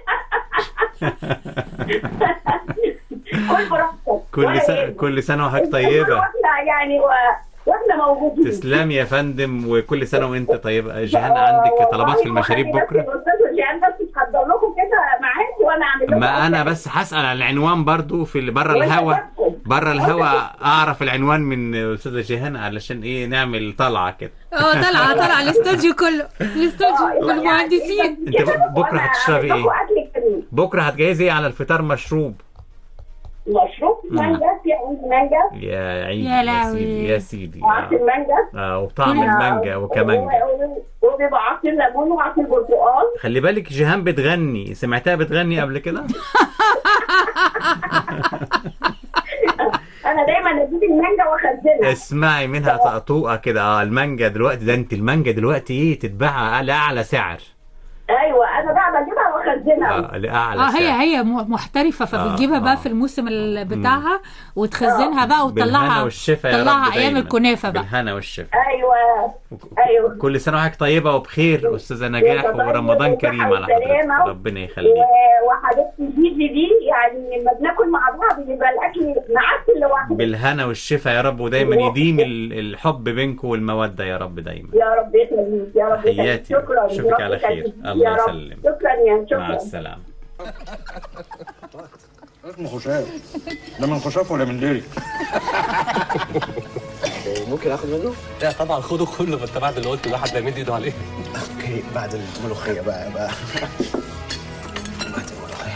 I: كل براحتك
B: كل
I: ولا
B: سنه
I: يهمك.
B: كل سنه وحضرتك
I: كل
B: طيبه
I: واحنا يعني و... واحنا موجودين
B: تسلم يا فندم وكل سنه وانت طيبه جيهان عندك طلبات في المشاريب بكره
I: الاستاذ جيهان بس تحضر لكم كده معاكي وانا اعمل لكم
B: ما انا
I: أكل.
B: بس هسال على العنوان برضو في اللي بره
I: وأنت
B: الهوا
I: تحكم.
B: بره الهوا اعرف العنوان من استاذه جيهان علشان ايه نعمل طلعه كده
C: اه طالعه طالعه الاستوديو كله
I: آه،
C: الاستوديو
I: يعني
C: والمهندسين
B: أنت
I: كده
B: بكرة
I: وأنا
B: هتشربي
I: أعمل لكم
B: إيه؟
I: أكل جميل.
B: بكره هتجهزي ايه على الفطار مشروب
I: مشروب مانجا في عندي مانجا
B: يا عيد
C: يا
B: يا
C: لهوي.
B: سيدي يا سيدي
I: وعصير
B: آه.
I: مانجا
B: آه وطعم المانجا وكمانجا
I: و- و- وبيبقى عصير ليمون وعصير برتقال
B: خلي بالك جيهان بتغني سمعتها بتغني قبل كده
I: انا دايما اجيب المانجا واخزنها
B: اسمعي منها طقطوقه كده اه المانجا دلوقتي ده انت المانجا دلوقتي ايه تتباع لاعلى سعر
I: ايوه انا بقى بجيبها واخزنها
B: اه لاعلى
C: اه
B: سعر
C: هي هي م- محترفه فبتجيبها
B: آه.
C: بقى في الموسم ال- بتاعها وتخزنها بقى
B: بالهنا
C: وتطلعها
B: والشفا يا رب
C: تطلعها ايام
B: دايما.
C: الكنافه بقى
B: بالهنا والشفا
I: ايوه ايوه
B: كل سنه وحضرتك طيبه وبخير استاذه نجاح
I: وأنت طيب
B: ورمضان
I: وبصحة
B: كريم على
I: وسلامة.
B: حضرتك ربنا يخليك
I: و- وحبيبتي جيجي دي يعني لما بناكل مع بعض بيبقى الاكل معسل لوحده
B: بالهنا والشفا يا رب ودايما يديم ال- الحب بينكم والموده يا رب دايما
I: يا رب يخليك يا رب يخليك
B: تحياتي.
I: شكرا
B: أشوفك
I: يا رب
B: على خير.
I: يخليك.
B: الله
I: يا رب.
B: يسلم.
I: شكرا يا
B: مع
I: شكرا
B: السلامه
G: اسمه خشاف ده من خشاف ولا من ديري
J: ممكن اخد منه؟ لا طبعا خده كله ما انت بعد اللي قلته ده حد هيمد ايده عليه
G: اوكي بعد الملوخيه بقى بقى بعد الملوخيه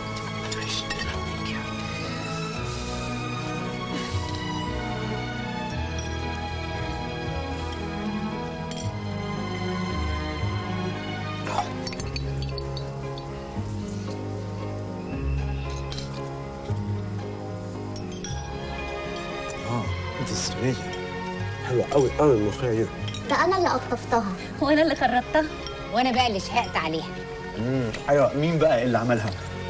G: اه انت السنه حلوه قوي قوي الملوخيه دي
K: ده انا اللي قطفتها وانا اللي خربتها وانا بقى اللي شهقت عليها
G: امم ايوه مين بقى اللي عملها؟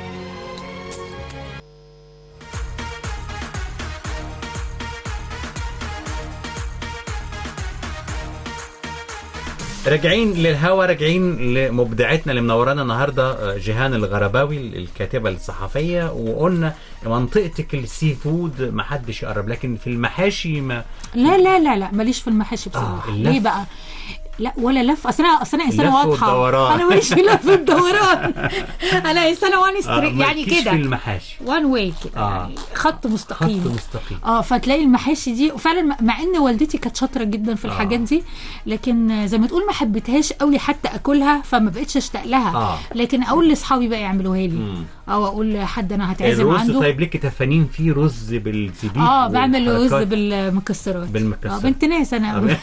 B: راجعين للهوا راجعين لمبدعتنا اللي منورانا النهارده آه، جيهان الغرباوي الكاتبه الصحفيه وقلنا منطقتك السي فود ما حدش يقرب لكن في المحاشي ما
C: لا لا لا لا ماليش في المحاشي بصراحه
B: اللف.
C: ليه بقى لا ولا لف اصل انا اصل انا انسانه
B: اللف
C: واضحه
B: والدوران.
C: انا ماليش في لف الدوران انا انسانه وان
B: آه
C: ستريك يعني
B: مالكيش في
C: كده
B: المحاشي
C: وان واي كده
B: آه.
C: يعني خط مستقيم
B: خط مستقيم
C: اه فتلاقي المحاشي دي وفعلا م- مع ان والدتي كانت شاطره جدا في
B: آه.
C: الحاجات دي لكن زي ما تقول ما حبيتهاش قوي حتى اكلها فما بقتش اشتاق لها
B: آه.
C: لكن اقول لاصحابي بقى يعملوها لي
B: مم.
C: او اقول لحد انا هتعزم
B: الرز
C: عنده
B: طيب ليك تفانين فيه رز بالزبيب
C: اه بعمل رز
B: والحركات.
C: بالمكسرات
B: بالمكسرات.
C: اه بنت ناس انا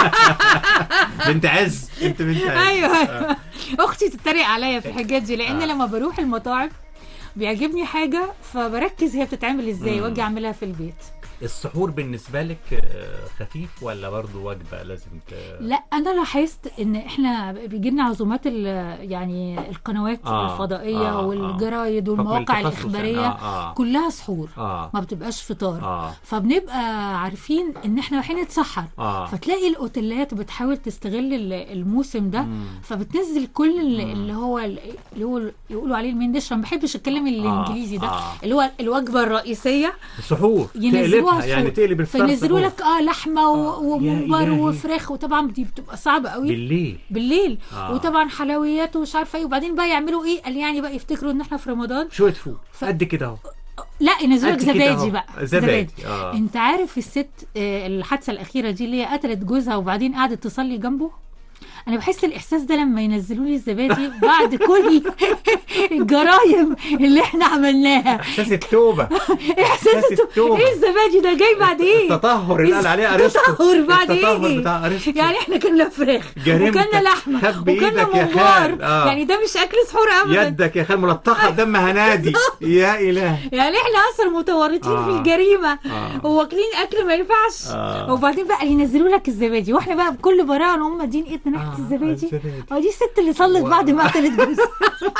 B: بنت عز انت بنت عز
C: ايوه ايوه اختي تتريق عليا في الحاجات دي لان
B: آه.
C: لما بروح المطاعم بيعجبني حاجه فبركز هي بتتعمل ازاي
B: مم.
C: واجي اعملها في البيت
B: السحور بالنسبه لك آه، خفيف ولا برضه وجبه لازم ت...
C: لا انا لاحظت ان احنا بيجي لنا عزومات ال- يعني القنوات
B: آه،
C: الفضائيه
B: آه، آه.
C: والجرايد
B: حكم
C: والمواقع
B: التخصص
C: الاخباريه
B: يعني، آه، آه.
C: كلها سحور
B: اه
C: ما بتبقاش فطار
B: اه
C: فبنبقى عارفين ان احنا رايحين نتسحر
B: اه
C: فتلاقي الاوتيلات بتحاول تستغل ال- الموسم ده
B: مم.
C: فبتنزل كل ال- اللي هو ال- اللي هو يقولوا عليه المين ديش أنا ما بحبش الكلام الانجليزي ده
B: آه.
C: اللي هو الوجبه الرئيسيه
B: سحور
C: ينزلوها
B: تقلبها يعني
C: سحور.
B: تقلب الفطار
C: فينزلوا
B: سحور.
C: لك اه لحمه و-
B: آه.
C: وممبار
B: يا إلهي.
C: وفراخ وطبعا دي بتبقى صعبه قوي
B: بالليل
C: بالليل
B: آه.
C: وطبعا حلويات ومش عارفه ايه وبعدين بقى يعملوا ايه قال يعني بقى يفتكروا ان احنا في رمضان
B: شويه فول
C: ف-
B: قد كده اهو
C: لا ينزلوا لك
B: قد كده أهو.
C: زبادي بقى
B: زبادي اه
C: انت عارف الست آه، الحادثه الاخيره دي اللي هي قتلت جوزها وبعدين قعدت تصلي جنبه انا بحس الاحساس ده لما ينزلوا لي الزبادي بعد كل الجرايم اللي احنا عملناها
B: احساس التوبه
C: احساس التو-
B: التوبة.
C: ايه الزبادي ده جاي بعد ايه
B: التطهر اللي قال عليه ارسطو
C: التطهر بعد
B: التطهر
C: ايه
B: بتاع ارسطو
C: يعني احنا كنا فراخ
B: جريمتك.
C: وكلنا لحمه
B: خب
C: وكلنا
B: إيدك يا
C: ممبار
B: خال. آه.
C: يعني ده مش اكل سحور ابدا
B: يدك يا خال ملطخه بدم هنادي يا اله
C: يعني احنا اصلا متورطين
B: آه.
C: في الجريمه
B: آه.
C: وواكلين اكل ما ينفعش
B: آه.
C: وبعدين بقى ينزلوا لك الزبادي واحنا بقى بكل براءه نقوم مادين ايدنا ناحيه
B: آه،
C: الزبادي
B: الزبادي.
C: اه دي الست اللي صلت بعد ما قتلت جوزها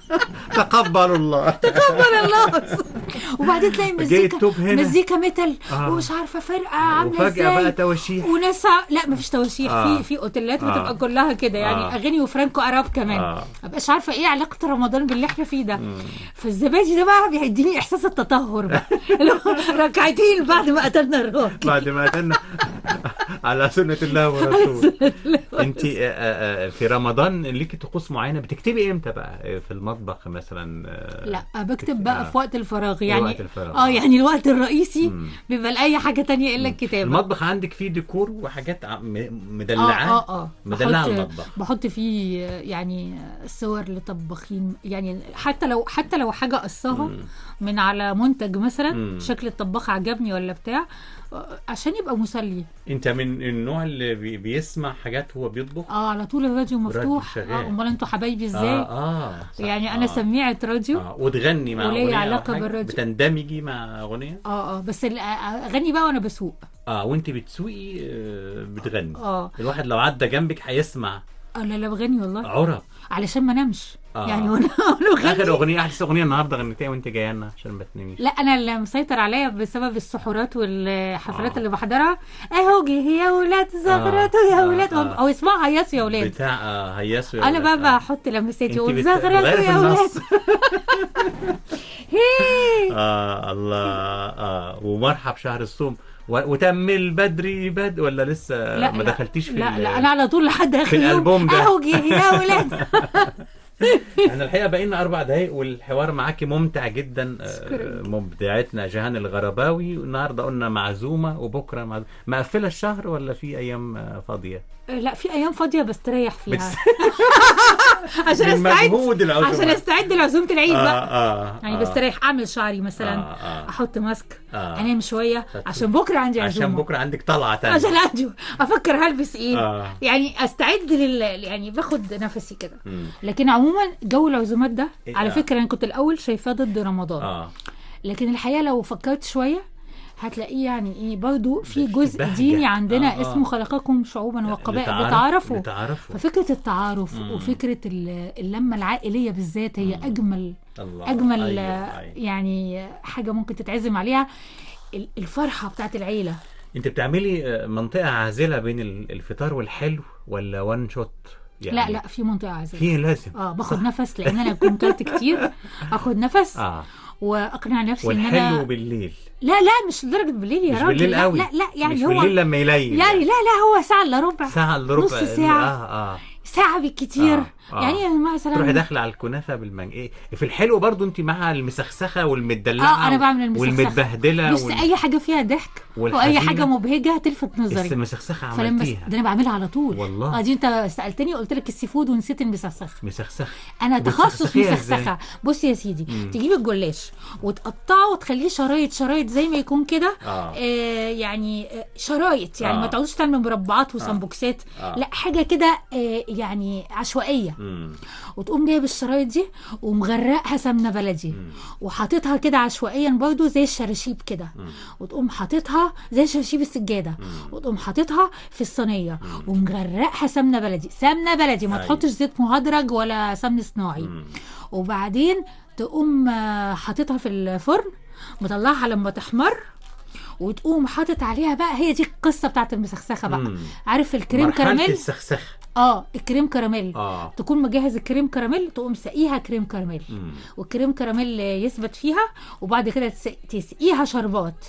B: تقبل الله
C: تقبل الله وبعدين تلاقي
B: جاي
C: مزيكا
B: التوب هنا.
C: مزيكا ميتال
B: آه.
C: ومش عارفه فرقه عامله ازاي
B: وفجأة بقى تواشيح
C: وناس ع- لا مفيش تواشيح
B: آه.
C: في في اوتيلات
B: آه.
C: بتبقى كلها كده يعني
B: آه.
C: اغاني وفرانكو اراب كمان
B: آه.
C: مبقاش عارفه ايه علاقه رمضان باللي احنا فيه ده فالزبادي ده بقى بيديني احساس التطهر بقى اللي هو ركعتين بعد ما قتلنا الراجل
B: بعد ما قتلنا على سنة الله ورسوله انت في رمضان ليكي طقوس معينة بتكتبي امتى بقى آه، في المطبخ مثلا آه،
C: لا بكتب بقى
B: آه.
C: في وقت الفراغ يعني
B: وقت الفراغ.
C: اه يعني الوقت الرئيسي بيبقى لاي حاجه تانية الا الكتابه
B: المطبخ عندك فيه ديكور وحاجات ع- م- مدلعة
C: اه اه اه
B: مدلعة
C: بحط-
B: المطبخ
C: بحط فيه يعني صور لطباخين يعني حتى لو حتى لو حاجه قصاها من على منتج مثلا
B: مم.
C: شكل الطباخ عجبني ولا بتاع آه، عشان يبقى مسلي
B: انت من النوع اللي بي- بيسمع حاجات هو بيطبخ
C: اه على طول الراديو مفتوح
B: شغال.
C: اه امال انتوا حبايبي ازاي
B: اه اه صح.
C: يعني انا
B: آه.
C: سميعه راديو
B: آه. وتغني مع
C: وليا
B: اغنيه أو
C: علاقة
B: حاجة؟
C: بالراديو.
B: بتندمجي مع اغنيه
C: اه اه بس ال- اغني بقى وانا بسوق
B: اه وانت بتسوقي آه، بتغني
C: اه
B: الواحد لو عدى جنبك هيسمع
C: اه لا لا بغني والله
B: عرب
C: علشان ما نمش
B: آه.
C: يعني وانا وانا بغني
B: اخر اغنيه احدث اغنيه النهارده غنيتيها وانت جايه لنا عشان ما تناميش
C: لا انا اللي مسيطر عليا بسبب السحورات والحفلات اللي بحضرها اهو جه يا ولاد زغرته يا
B: آه،
C: ولاد
B: آه.
C: او اسمعوا هيصوا يا ولاد
B: بتاع آه هيسوا يا
C: انا
B: ولاد.
C: بقى
B: آه.
C: بحط لمساتي
B: انت
C: اقول
B: بت-
C: زغرته
B: بتغيري في
C: يا ولاد
B: النص.
C: هي.
B: اه الله اه ومرحب شهر الصوم و- وتم البدري بد ولا لسه
C: لا
B: ما
C: لا.
B: دخلتيش في
C: لا
B: ال-
C: لا انا على طول لحد اخر
B: في
C: يوم
B: الألبوم ده.
C: اهو جه يا ولاد
B: احنا الحقيقه بقينا اربع دقايق والحوار معاكي ممتع جدا آه،
C: شكراً.
B: مبدعتنا جيهان الغرباوي والنهارده قلنا معزومه وبكره معزومة. مقفله الشهر ولا في ايام آه، فاضيه؟
C: لا في ايام فاضيه بستريح فيها
B: بتس-
C: عشان
B: من
C: استعد
B: مجهود العزومة.
C: عشان استعد لعزومه العيد
B: آه،
C: بقى
B: آه،
C: يعني
B: آه.
C: بستريح اعمل شعري مثلا
B: آه، آه.
C: احط ماسك
B: آه.
C: انام شويه عشان بكره عندي عزومه
B: عشان بكره عندك طلعه تانية
C: عشان عندي افكر هلبس ايه
B: آه.
C: يعني استعد لل يعني باخد نفسي كده
B: مم.
C: لكن عموما جو العزومات ده
B: إيه،
C: على
B: آه.
C: فكره انا كنت الاول شايفاه ضد رمضان
B: اه
C: لكن الحقيقه لو فكرت شويه هتلاقيه يعني ايه برضو في جزء
B: بهجة.
C: ديني عندنا
B: آه، آه.
C: اسمه خلقكم شعوبا وقبائل
B: لتعارف-
C: بتعارفوا
B: لتعارفوا.
C: ففكره التعارف
B: مم.
C: وفكره ال- اللمه العائليه بالذات هي اجمل
B: الله
C: اجمل
B: أيوة،
C: آه،
B: أيوة.
C: يعني حاجه ممكن تتعزم عليها ال- الفرحه بتاعت العيله
B: انت بتعملي آه، منطقه عازله بين ال- الفطار والحلو ولا وان شوت يعني
C: لا لا في منطقه عازله
B: في لازم
C: اه باخد نفس لان انا كنت كلت كتير اخد نفس
B: اه
C: واقنع نفسي ان
B: والحلو
C: انا
B: بالليل
C: لا لا مش لدرجه بالليل يا
B: مش
C: راجل
B: بالليل
C: لا,
B: قوي
C: لا لا يعني
B: مش
C: هو
B: بالليل لما يليل
C: يعني لا لا هو ساعه الا ربع
B: ساعة الا ربع
C: نص ساعه
B: اه اه
C: ساعه بالكتير
B: آه، آه.
C: يعني مثلا
B: تروحي داخله على الكنافه بالمانج ايه في الحلو برضو انت مع المسخسخه والمدلعه
C: اه انا بعمل المسخسخه
B: والمتبهدله
C: بس
B: وال-
C: اي حاجه فيها ضحك واي
B: والحزينة.
C: حاجه مبهجه تلفت
B: بس
C: نظري
B: المسخسخه
C: فلما
B: عملتيها
C: ده انا بعملها على طول
B: والله.
C: اه دي انت سالتني قلت لك السي فود ونسيت المسخسخه
B: مسخسخه
C: انا تخصص
B: وبتسخسخيها إزاي؟
C: مسخسخه بص يا سيدي
B: مم.
C: تجيب الجلاش وتقطعه وتخليه شرايط شرايط زي ما يكون كده
B: آه.
C: آه يعني آه شرايط يعني
B: آه.
C: ما تقعدوش تعمل مربعات وسمبوكسات
B: آه.
C: لا حاجه كده آه يعني عشوائيه
B: مم.
C: وتقوم جايب الشرايط دي ومغرقها سمنه بلدي وحاططها كده عشوائيا برضو زي الشراشيب كده وتقوم حاططها زي شراشيب السجاده وتقوم حاططها في الصينيه ومغرقها سمنه بلدي سمنه بلدي ما
B: أيوة.
C: تحطش زيت مهدرج ولا سمن صناعي وبعدين تقوم آه، حاططها في الفرن مطلعها لما تحمر وتقوم حاطط عليها بقى هي دي القصه بتاعت المسخسخه بقى
B: مم.
C: عارف الكريم
B: مرحلة
C: كراميل
B: السخسخه
C: اه الكريم كراميل
B: اه
C: تكون مجهز الكريم كراميل تقوم سقيها كريم كراميل
B: مم.
C: والكريم كراميل يثبت فيها وبعد كده تس- تسقيها شربات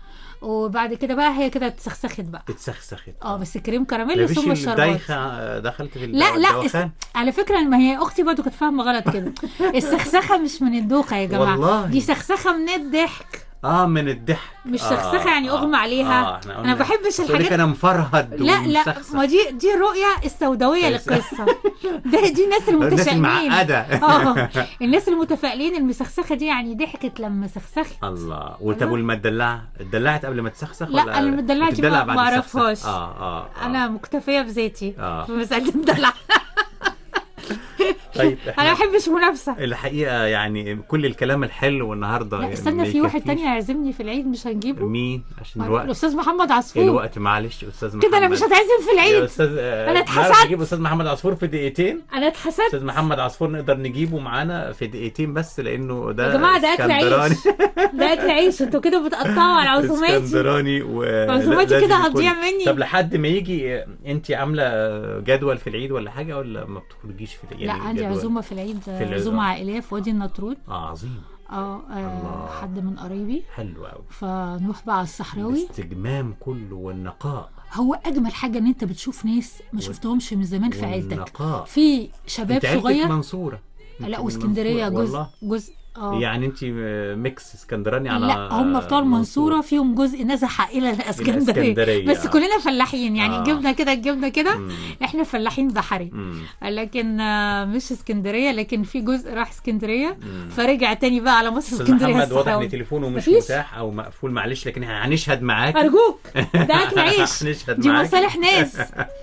C: وبعد كده بقى هي كده اتسخسخت بقى
B: اتسخسخت
C: اه بس الكريم كراميل
B: مفيش
C: ثم الشربات
B: الدايخه آه، دخلت في
C: لا لا
B: الدوخان؟
C: اس- على فكره ما هي اختي برضو كانت فاهمه غلط كده السخسخه مش من الدوخه يا جماعه
B: والله.
C: دي سخسخه من الضحك
B: اه من الضحك
C: مش
B: آه،
C: سخسخه يعني
B: آه،
C: اغمى عليها
B: آه، إحنا
C: انا
B: قلنا-
C: ما بحبش
B: بس يقول لك
C: الحاجات
B: انا مفرهد
C: لا لا
B: ومسخسخ.
C: ما دي دي الرؤيه السوداويه
B: بس-
C: للقصه ده دي الناس
B: الناس
C: المتشائمين
B: المعقدة.
C: اه الناس المتفائلين المسخسخه دي يعني ضحكت لما سخسخت
B: الله وطب والمدلعه اتدلعت قبل ما تسخسخ
C: لا،
B: ولا
C: أنا المدلعة دي
B: بتدلع
C: ما-
B: بعد
C: ما
B: السخسخ؟
C: أعرفهاش.
B: اه اه, آه.
C: انا مكتفيه بذاتي
B: آه.
C: في مساله الدلع
B: طيب
C: انا ما بحبش منافسه
B: الحقيقه يعني كل الكلام الحلو النهارده
C: لا
B: يعني
C: استنى
B: ما
C: في واحد
B: يكفيش.
C: تاني هيعزمني في العيد مش هنجيبه
B: مين عشان الوقت
C: الاستاذ محمد عصفور
B: الوقت معلش استاذ محمد
C: كده انا مش هتعزم في
B: يا
C: العيد
B: استاذ آه،
C: أنا
B: نعرف
C: اتحسدت.
B: نجيب استاذ محمد عصفور في دقيقتين
C: انا اتحسدت
B: استاذ محمد عصفور نقدر نجيبه معانا في دقيقتين بس لانه ده
C: يا جماعه ده اكل
B: اسكندراني.
C: عيش ده اكل عيش انتوا كده بتقطعوا على عزوماتي
B: اسكندراني و
C: عزوماتي
B: لازم
C: كده
B: يكون-
C: هتضيع مني.
B: طب لحد ما يجي انت عامله جدول في العيد ولا حاجه ولا ما بتخرجيش في
C: لا عندي
B: جدول؟
C: عزومه في العيد
B: في العيد،
C: عزومه
B: آه.
C: عائليه في وادي النطرون
B: اه عظيم
C: اه آه، حد من قرايبي
B: حلو قوي
C: فنروح بقى على الصحراوي
B: الاستجمام كله والنقاء
C: هو اجمل حاجه ان انت بتشوف ناس ما شفتهمش من زمان في عيلتك
B: والنقاء.
C: في شباب
B: انت عيلتك
C: صغير
B: منصوره انت
C: لا
B: من
C: واسكندريه
B: منصورة.
C: جزء
B: والله
C: جزء اه
B: يعني انت ميكس اسكندراني على
C: لا هم بتوع المنصوره فيهم جزء نزح الى الاسكندريه
B: الإسكندرية،
C: بس
B: آه.
C: كلنا فلاحين يعني
B: آه.
C: جبنا كده جبنا كده
B: مم.
C: احنا فلاحين بحري
B: مم.
C: لكن آه، مش اسكندريه لكن في جزء راح اسكندريه
B: مم.
C: فرجع تاني بقى على مصر
B: استاذ
C: اسكندريه
B: محمد واضح
C: الصحراوي.
B: ان تليفونه مش
C: مفيش؟
B: متاح او مقفول معلش لكن هنشهد معاكي
C: ارجوك ده اكل عيش
B: هنشهد
C: دي
B: معاكي.
C: مصالح ناس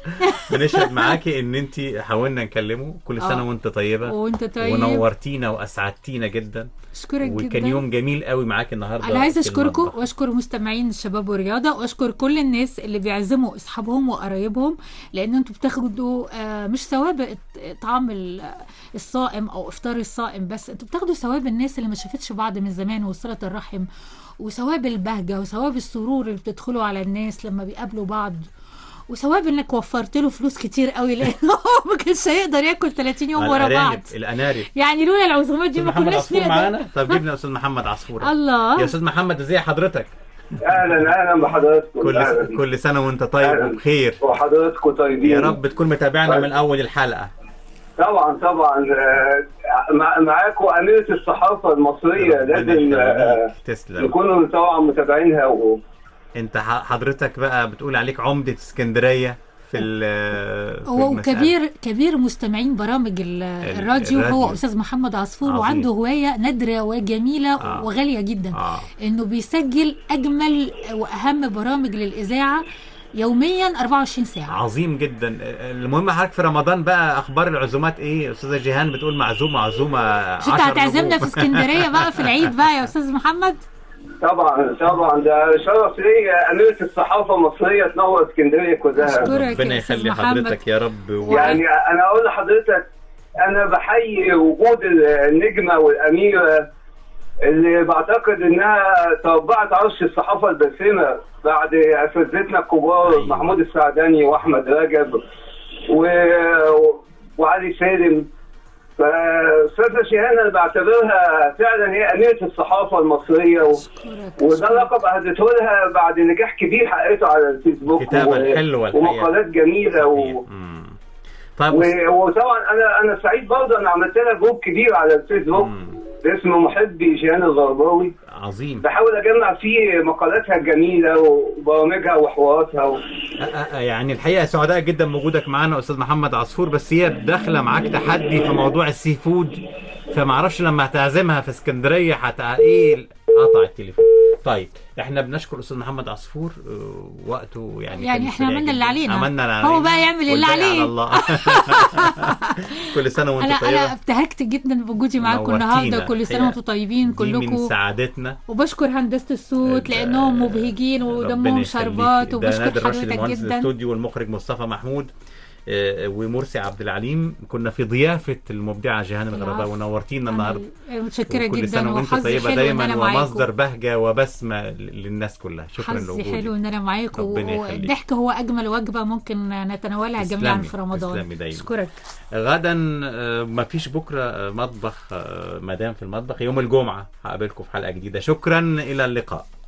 B: هنشهد معاكي ان انت حاولنا نكلمه كل سنه
C: آه.
B: وانت طيبه
C: وانت طيب.
B: ونورتينا واسعدتينا جدا
C: اشكرك
B: وكان
C: جدا
B: يوم جميل قوي معاكي النهارده
C: انا عايزه
B: في
C: اشكركم
B: المطبخ.
C: واشكر مستمعين الشباب والرياضه واشكر كل الناس اللي بيعزموا اصحابهم وقرايبهم لان انتوا بتاخدوا آه، مش ثواب طعام ال- الصائم او افطار الصائم بس انتوا بتاخدوا ثواب الناس اللي ما شافتش بعض من زمان وصله الرحم وثواب البهجه وثواب السرور اللي بتدخلوا على الناس لما بيقابلوا بعض وثواب انك وفرت له فلوس كتير قوي لانه هو ما كانش هيقدر ياكل 30 يوم ورا
B: الأرانب،
C: بعض
B: الانارب
C: يعني لولا العزومات دي
B: استاذ
C: ما
B: محمد
C: كناش
B: عصفور
C: نقدر
B: معانا طب جبنا استاذ محمد عصفور
C: الله.
B: يا استاذ محمد ازي حضرتك
D: اهلا اهلا بحضراتكم
B: كل
D: أهلاً.
B: كل سنه وانت طيب وبخير
D: وحضراتكم طيبين
B: يا رب تكون متابعنا من اول الحلقه
D: طبعا طبعا آه، مع- معاكم اميره الصحافه المصريه لازم آه،
B: تسلم
D: نكونوا طبعا متابعينها و...
B: انت ح- حضرتك بقى بتقول عليك عمده اسكندريه في ال- في
C: هو
B: المسألة.
C: كبير كبير مستمعين برامج ال- الراديو
B: الراديو.
C: هو استاذ محمد عصفور
B: عظيم.
C: وعنده هوايه نادره وجميله
B: آه.
C: وغاليه جدا
B: آه.
C: انه بيسجل اجمل واهم برامج للاذاعه يوميا 24 ساعه
B: عظيم جدا المهم حضرتك في رمضان بقى اخبار العزومات ايه استاذه جيهان بتقول معزومه عزومه
C: مش انت
B: 10
C: هتعزمنا
B: نجوم.
C: في اسكندريه بقى في العيد بقى يا استاذ محمد
D: طبعا طبعا ده شرف ليا اميره الصحافه المصريه تنور اسكندريه كلها
C: أشكرك
B: ربنا
C: يا أستاذ
B: يخلي
C: محمد.
B: حضرتك يا رب و...
D: يعني انا اقول لحضرتك انا بحيي وجود النجمه والاميره اللي بعتقد انها طبعت عرش الصحافه الباسمه بعد اساتذتنا الكبار
B: أيوة.
D: محمود السعداني واحمد رجب و... وعلي سالم فاستاذه شيهان انا بعتبرها فعلا هي اميره الصحافه المصريه و... وده لقب اهدته لها بعد نجاح كبير حققته على الفيسبوك
B: الكتابة الحلوة الحقيقة.
D: ومقالات جميله و...
B: طيب
D: و- وطبعا انا انا سعيد برضه انا عملت لها جروب كبير على الفيسبوك اسمه محبي جيهان الغرباوي
B: عظيم
D: بحاول اجمع فيه مقالاتها الجميله وبرامجها وحواراتها و...
B: أ- أ- يعني الحقيقه سعداء جدا بوجودك معانا استاذ محمد عصفور بس هي داخله معاك تحدي في موضوع السي فود فما اعرفش لما هتعزمها في اسكندريه هت ايه قطع التليفون طيب احنا بنشكر استاذ محمد عصفور آه، وقته يعني
C: يعني
B: كان
C: احنا
B: سريع
C: عملنا اللي
B: جداً.
C: علينا.
B: عملنا اللي
C: هو
B: علينا
C: بقى يعمل اللي
B: والباقي
C: عليه.
B: على الله كل سنه وانت
C: انا
B: طيبه
C: انا ابتهجت جدا بوجودي معاكم
B: نورتينا.
C: النهارده كل سنه
B: هي
C: وانتم طيبين
B: دي من
C: كلكم
B: سعادتنا
C: وبشكر هندسه الصوت لانهم مبهجين
B: ربنا
C: ودمهم
B: يخليك.
C: شربات
B: ده
C: وبشكر
B: نادر راشد
C: حضرتك
B: المهندس
C: جدا
B: الاستوديو والمخرج مصطفى محمود آه، ومرسي عبد العليم كنا في ضيافه المبدعه جيهان الغرباء
C: العفو.
B: ونورتينا النهارده
C: متشكره
B: وكل
C: جدا
B: سنه وانت
C: وحظي
B: طيبه
C: حلو ان
B: دايما
C: انا معاكم
B: ومصدر بهجه وبسمه للناس كلها شكرا
C: حظي
B: لوجودك
C: حلو ان انا معاكم
B: ربنا يخليك.
C: والضحك هو اجمل وجبه ممكن نتناولها جميعا
B: تسلمي،
C: في رمضان
B: تسلمي دايما.
C: اشكرك
B: غدا آه، مفيش بكره آه، مطبخ آه، مدام في المطبخ يوم الجمعه هقابلكم في حلقه جديده شكرا الى اللقاء